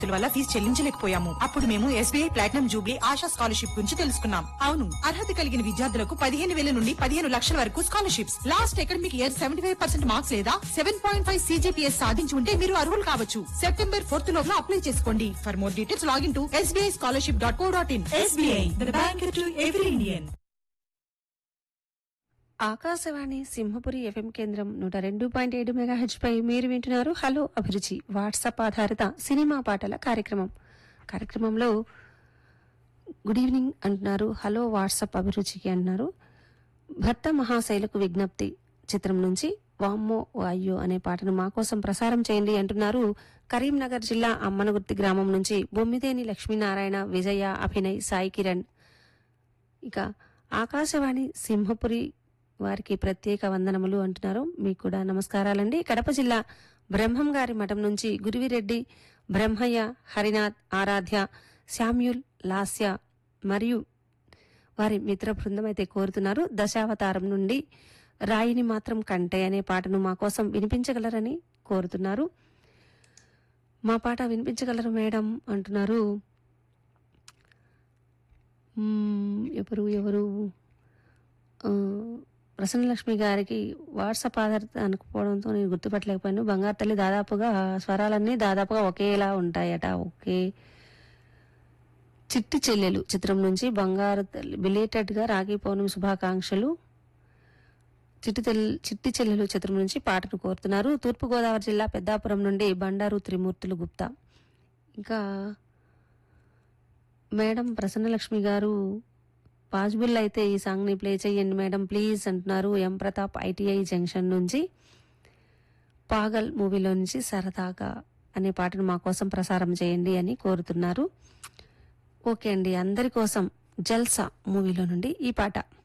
వల్ల ఫీజు చెల్లించలేకపోయాము అప్పుడు మేము SBI platinum jubilee Asha scholarship గురించి తెలుసుకున్నాం అవును అర్హత కలిగిన విద్యార్థులకు పదిహేను వేల నుండి పదిహేను లక్షల వరకు scholarships last academic year seventy five percent marks లేదా సెవెన్ పాయింట్ ఫైవ్ సీజీపీఎస్ సాధించి ఉంటే మీరు అర్హులు కావచ్చు సెప్టెంబర్ ఫోర్త్ లోపల అప్లై చేసుకోండి for more details login to SBI scholarship dot co dot in SBI bank to every Indian Akashvani Simhapuri FM కేంద్రం నూట రెండు పాయింట్ ఏడు మెగాహెచ్ పై మీరు వింటున్నారు హలో అభిరుచి వాట్సాప్ ఆధారిత సినిమా పాటల కార్యక్రమం కార్యక్రమంలో గుడ్ ఈవినింగ్ అంటున్నారు హలో వాట్సాప్ అభిరుచికి అంటున్నారు భర్త మహాశైలకు విజ్ఞప్తి చిత్రం నుంచి వామ్మో ఓ అయ్యో అనే పాటను మా కోసం ప్రసారం చేయండి అంటున్నారు కరీంనగర్ జిల్లా అమ్మనగుర్తి గ్రామం నుంచి బొమ్మిదేని లక్ష్మీనారాయణ విజయ అభినయ్ సాయి కిరణ్ ఇక ఆకాశవాణి సింహపురి వారికి ప్రత్యేక వందనములు అంటున్నారు మీకు కూడా నమస్కారాలండి కడప జిల్లా బ్రహ్మం గారి మఠం నుంచి గురువిరెడ్డి బ్రహ్మయ్య హరినాథ్ ఆరాధ్య శామ్యుల్ లాస్య మరియు వారి మిత్ర బృందం అయితే కోరుతున్నారు దశావతారం నుండి రాయిని మాత్రం కంటే అనే పాటను మా కోసం వినిపించగలరని కోరుతున్నారు మా పాట వినిపించగలరు మేడం అంటున్నారు మ్మ్, ఎవరు ఎవరు ఆ, ప్రసన్నలక్ష్మి గారికి వాట్సాప్ ఆధారిత అనుకోవడంతో నేను గుర్తుపట్టలేకపోయాను బంగారు తల్లి దాదాపుగా స్వరాలన్నీ దాదాపుగా ఒకేలా ఉంటాయట ఒకే చిట్టి చెల్లెలు చిత్రం నుంచి బంగారు తల్లి బిలేటెడ్ గా రాఖీ పౌర్ణమి శుభాకాంక్షలు చిట్టి తెల్ చిట్టి చెల్లెలు చిత్రం నుంచి పాటను కోరుతున్నారు తూర్పుగోదావరి జిల్లా పెద్దాపురం నుండి బండారు త్రిమూర్తులు గుప్తా ఇంకా మేడం ప్రసన్నలక్ష్మి గారు పాసిబుల్ అయితే ఈ సాంగ్ ని ప్లే చేయండి మేడం ప్లీజ్ అంటున్నారు ఎం ప్రతాప్ ఐటీఐ జంక్షన్ నుంచి పాగల్ మూవీలో నుంచి సరదాగా అనే పాటను మా కోసం ప్రసారం చేయండి అని కోరుతున్నారు ఓకే అండి అందరి కోసం జల్సా మూవీలో నుండి ఈ పాట